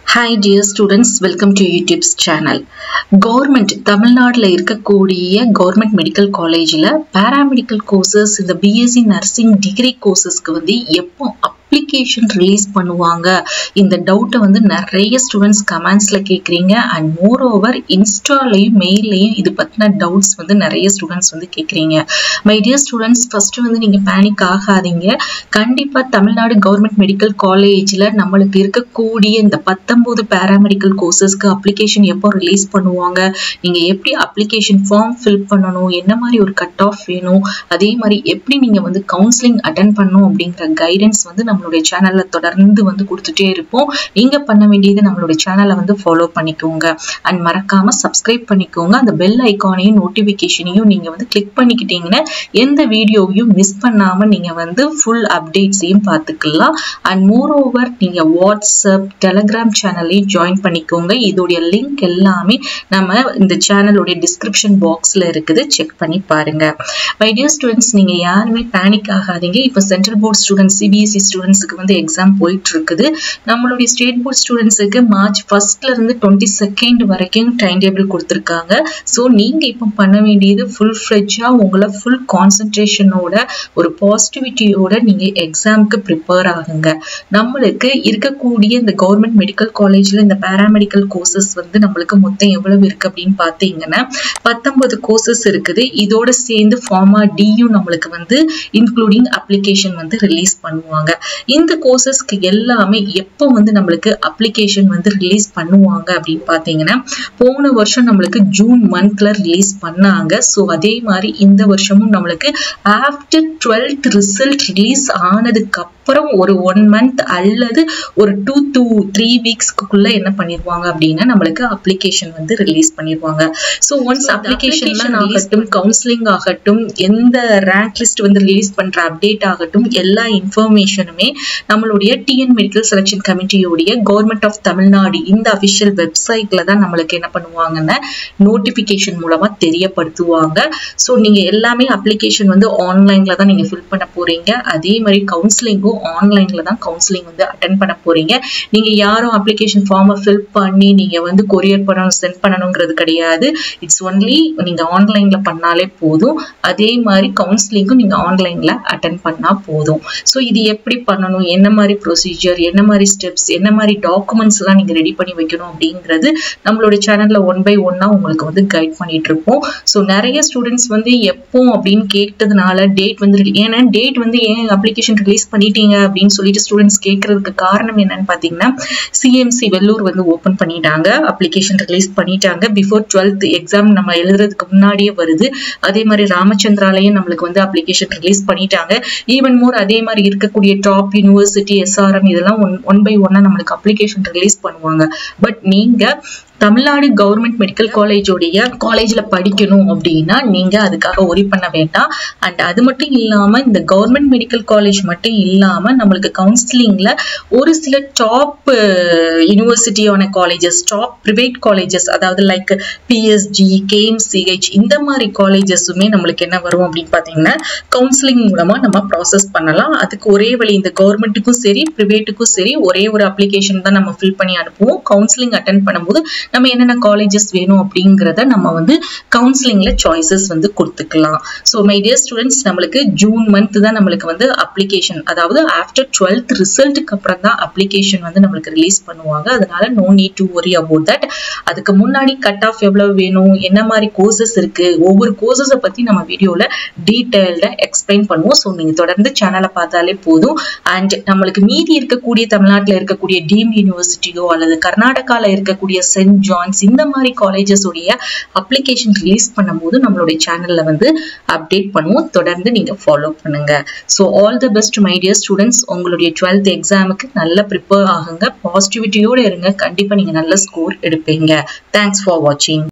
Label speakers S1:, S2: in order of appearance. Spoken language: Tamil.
S1: hi dear students welcome to YouTube's channel government தமிழ்நாட்டில் இருக்கக்கூடிய கவர்மெண்ட் மெடிக்கல் காலேஜில் பேராமெடிக்கல் கோர்சஸ் இந்த பிஎஸ்சி நர்சிங் டிகிரி கோர்சஸ்க்கு வந்து எப்போ அப்ளிகேஷன் ரிலீஸ் பண்ணுவாங்க இந்த டவுட்டை வந்து நிறைய ஸ்டூடெண்ட்ஸ் கமெண்ட்ஸில் கேட்குறீங்க அண்ட் மோர் ஓவர் இன்ஸ்டாலையும் மெயிலையும் இது பற்றின டவுட்ஸ் வந்து நிறைய ஸ்டூடெண்ட்ஸ் வந்து கேட்குறீங்க மை டியர் ஸ்டூடெண்ட்ஸ் ஃபஸ்ட்டு வந்து நீங்கள் பேனிக் ஆகாதீங்க கண்டிப்பாக தமிழ்நாடு கவர்மெண்ட் மெடிக்கல் காலேஜில் நம்மளுக்கு இருக்கக்கூடிய இந்த பத்தொம்போது பேராமெடிக்கல் கோர்சஸ்க்கு அப்ளிகேஷன் எப்போ ரிலீஸ் பண்ணுவாங்க நீங்கள் எப்படி அப்ளிகேஷன் ஃபார்ம் ஃபில் பண்ணணும் என்ன மாதிரி ஒரு கட் ஆஃப் வேணும் அதே மாதிரி எப்படி நீங்கள் வந்து கவுன்சிலிங் அட்டன் பண்ணணும் அப்படிங்கிற கைடன்ஸ் வந்து நம்மளுடைய சேனலில் தொடர்ந்து வந்து கொடுத்துட்டே இருப்போம் நீங்கள் பண்ண வேண்டியது நம்மளுடைய சேனலை வந்து ஃபாலோ பண்ணிக்கோங்க அண்ட் மறக்காமல் சப்ஸ்கிரைப் பண்ணிக்கோங்க அந்த பெல் ஐக்கானையும் நோட்டிஃபிகேஷனையும் நீங்கள் வந்து கிளிக் பண்ணிக்கிட்டீங்கன்னா எந்த வீடியோவையும் மிஸ் பண்ணாமல் நீங்கள் வந்து ஃபுல் அப்டேட்ஸையும் பார்த்துக்கலாம் அண்ட் மோர் ஓவர் நீங்கள் வாட்ஸ்அப் டெலகிராம் சேனலையும் ஜாயின் பண்ணிக்கோங்க இதோடைய லிங்க் எல்லாமே நம்ம இந்த சேனலுடைய டிஸ்கிரிப்ஷன் பாக்ஸில் இருக்குது செக் பண்ணி பாருங்க மை டியர் ஸ்டூடெண்ட்ஸ் நீங்கள் யாருமே பேனிக் ஆகாதீங்க இப்போ சென்ட்ரல் போர்ட் ஸ்டூடெண்ட்ஸ் சிபிஎஸ்சி ஸ்டூடெண்ட்ஸுக்கு வந்து எக்ஸாம் போயிட்டு இருக்குது நம்மளுடைய ஸ்டேட் போர்ட் ஸ்டூடெண்ட்ஸுக்கு மார்ச் ஃபர்ஸ்ட்ல இருந்து டுவெண்ட்டி செகண்ட் வரைக்கும் டைம் டேபிள் கொடுத்துருக்காங்க ஸோ நீங்க இப்போ பண்ண வேண்டியது ஃபுல் ஃப்ரெஷ்ஷா உங்களை ஃபுல் கான்சென்ட்ரேஷனோட ஒரு பாசிட்டிவிட்டியோட நீங்க எக்ஸாமுக்கு ப்ரிப்பேர் ஆகுங்க நம்மளுக்கு இருக்கக்கூடிய இந்த கவர்மெண்ட் மெடிக்கல் காலேஜ்ல இந்த பேராமெடிக்கல் கோர்சஸ் வந்து நம்மளுக்கு மொத்தம் எவ்வளவு இருக்கு அப்படின்னு பார்த்தீங்கன்னா பத்தொன்பது கோர்சஸ் இருக்குது இதோட சேர்ந்து ஃபார்மா டியும் நம்மளுக்கு வந்து இன்க்ளூடிங் அப்ளிகேஷன் வந்து ரிலீஸ் பண்ணுவாங்க இந்த கோர்சஸ்க்கு எல்லாமே எப்போ வந்து நம்மளுக்கு அப்ளிகேஷன் வந்து ரிலீஸ் பண்ணுவாங்க அப்படின்னு பார்த்தீங்கன்னா போன வருஷம் நம்மளுக்கு ஜூன் மந்த்ல ரிலீஸ் பண்ணாங்க ஸோ அதே மாதிரி இந்த வருஷமும் நம்மளுக்கு ஆஃப்டர் டுவெல்த் ரிசல்ட் ரிலீஸ் ஆனதுக்கு அப்புறம் ஒரு ஒன் மந்த் அல்லது ஒரு டூ டூ த்ரீ வீக்ஸ்க்குள்ள என்ன பண்ணிடுவாங்க அப்படின்னா நம்மளுக்கு அப்ளிகேஷன் வந்து ரிலீஸ் பண்ணிடுவாங்க ஸோ ஒன்ஸ் அப்ளிகேஷன் ஆகட்டும் கவுன்சிலிங் ஆகட்டும் எந்த ரேங்க் லிஸ்ட் வந்து ரிலீஸ் பண்ற அப்டேட் ஆகட்டும் எல்லா இன்ஃபர்மேஷனுமே நம்மளுடைய டிஎன் மெடிக்கல் செலெக்ஷன் கமிட்டியோடைய கவர்மெண்ட் ஆஃப் தமிழ்நாடு இந்த அபிஷியல் வெப்சைட்ல தான் நம்மளுக்கு என்ன பண்ணுவாங்கன்னா நோட்டிபிகேஷன் மூலமா தெரியப்படுத்துவாங்க ஸோ நீங்க எல்லாமே அப்ளிகேஷன் வந்து ஆன்லைன்ல தான் நீங்க ஃபில் பண்ண போறீங்க அதே மாதிரி கவுன்சிலிங்கும் ஆன்லைன்ல தான் கவுன்சிலிங் வந்து அட்டன் பண்ண போறீங்க நீங்க யாரும் அப்ளிகேஷன் ஃபார்மை ஃபில் பண்ணி நீங்க வந்து கொரியர் பண்ணணும் சென்ட் பண்ணணுங்கிறது கிடையாது இட்ஸ் ஒன்லி நீங்க ஆன்லைன்ல பண்ணாலே போதும் அதே மாதிரி கவுன்சிலிங்கும் நீங்க ஆன்லைன்ல அட்டன் பண்ணா போதும் ஸோ இது எப்படி பண்ணணும் என்ன மாதிரி ப்ரொசீஜர் என்ன மாதிரி ஸ்டெப்ஸ் என்ன மாதிரி டாக்குமெண்ட்ஸ் எல்லாம் நீங்க ரெடி பண்ணி வைக்கணும் அப்படிங்கிறது நம்மளோட சேனல்ல ஒன் பை ஒன்னா உங்களுக்கு வந்து கைட் பண்ணிட்டு இருப்போம் ஸோ நிறைய ஸ்டூடெண்ட்ஸ் வந்து எப்போ அப்படின்னு கேட்டதுனால டேட் வந்து ஏன்னா டேட் வந்து ஏன் அப்ளிகேஷன் ரிலீஸ் பண்ணிட்டீங்க அப்படின்னு சொல்லிட்டு ஸ்டூடெண்ட்ஸ் கேட்கறதுக்கு காரணம் என்னன்னு பார்த்தீங்கன்னா சிஎம்சி வெள்ளூர் வந்து ஓப்பன் பண்ணிட்டாங்க அப்ளிகேஷன் ரிலீஸ் பண்ணிட்டாங்க பிஃபோர் டுவெல்த் எக்ஸாம் நம்ம எழுதுறதுக்கு முன்னாடியே வருது அதே மாதிரி ராமச்சந்திராலையும் நம்மளுக்கு வந்து அப்ளிகேஷன் ரிலீஸ் பண்ணிட்டாங்க ஈவன் மோர் அதே மாதிரி இருக்கக்கூடிய டாப் யூனிவர்சிட்டி எஸ்ஆர்எம் இதெல்லாம் ஒன் ஒன் பை ஒன்னா நம்மளுக்கு அப்ளிகேஷன் ரிலீஸ் பண்ணுவாங்க பட் நீங்க தமிழ்நாடு கவர்மெண்ட் மெடிக்கல் காலேஜோடைய காலேஜ்ல படிக்கணும் அப்படின்னா நீங்க அதுக்காக ஒரி பண்ண வேண்டாம் அண்ட் அது மட்டும் இல்லாம இந்த கவர்மெண்ட் மெடிக்கல் காலேஜ் மட்டும் இல்லாம நம்மளுக்கு கவுன்சிலிங்ல ஒரு சில டாப் யூனிவர்சிட்டியான காலேஜஸ் டாப் ப்ரைவேட் காலேஜஸ் அதாவது லைக் பிஎஸ்ஜி கேஎம்சிஹெச் இந்த மாதிரி காலேஜஸுமே நம்மளுக்கு என்ன வரும் அப்படின்னு பாத்தீங்கன்னா கவுன்சிலிங் மூலமா நம்ம ப்ராசஸ் பண்ணலாம் அதுக்கு ஒரே வழி இந்த கவர்மெண்ட்டுக்கும் சரி ப்ரைவேட்டுக்கும் சரி ஒரே ஒரு அப்ளிகேஷன் தான் நம்ம ஃபில் பண்ணி அனுப்புவோம் கவுன்சிலிங் அட்டன் பண்ணும்போது நம்ம என்னென்ன காலேஜஸ் வேணும் அப்படிங்கிறத நம்ம வந்து கவுன்சிலிங்ல சாய்ஸஸ் வந்து கொடுத்துக்கலாம் ஸோ மை டியர் ஸ்டூடெண்ட்ஸ் நம்மளுக்கு ஜூன் மந்த் தான் நம்மளுக்கு வந்து அப்ளிகேஷன் அதாவது ஆஃப்டர் டுவெல்த் ரிசல்ட்டுக்கு அப்புறம் தான் அப்ளிகேஷன் வந்து நம்மளுக்கு ரிலீஸ் பண்ணுவாங்க அதனால no need to worry about that அதுக்கு முன்னாடி கட் ஆஃப் எவ்வளவு வேணும் என்ன மாதிரி கோர்சஸ் இருக்கு ஒவ்வொரு கோர்சஸை பத்தி நம்ம வீடியோல டீட்டெயில்டா எக்ஸ்பிளைன் பண்ணுவோம் ஸோ நீங்க தொடர்ந்து சேனலை பார்த்தாலே போதும் அண்ட் நம்மளுக்கு மீதி இருக்கக்கூடிய தமிழ்நாட்டில் இருக்கக்கூடிய டீம் யூனிவர்சிட்டியோ அல்லது கர்நாடகாவில் இருக்கக்கூடிய சென்ட் ஜான்ஸ் இந்த மாதிரி காலேஜஸ் உடைய அப்ளிகேஷன் ரிலீஸ் பண்ணும்போது நம்மளுடைய சேனல்ல வந்து அப்டேட் பண்ணுவோம் தொடர்ந்து நீங்க ஃபாலோ பண்ணுங்க so all the best my dear students உங்களுடைய டுவெல்த் எக்ஸாமுக்கு நல்ல ப்ரிப்பேர் ஆகுங்க பாசிட்டிவிட்டியோட இருங்க கண்டிப்பா நீங்க நல்ல ஸ்கோர் எடுப்பீங்க தேங்க்ஸ் ஃபார் வாட்சிங்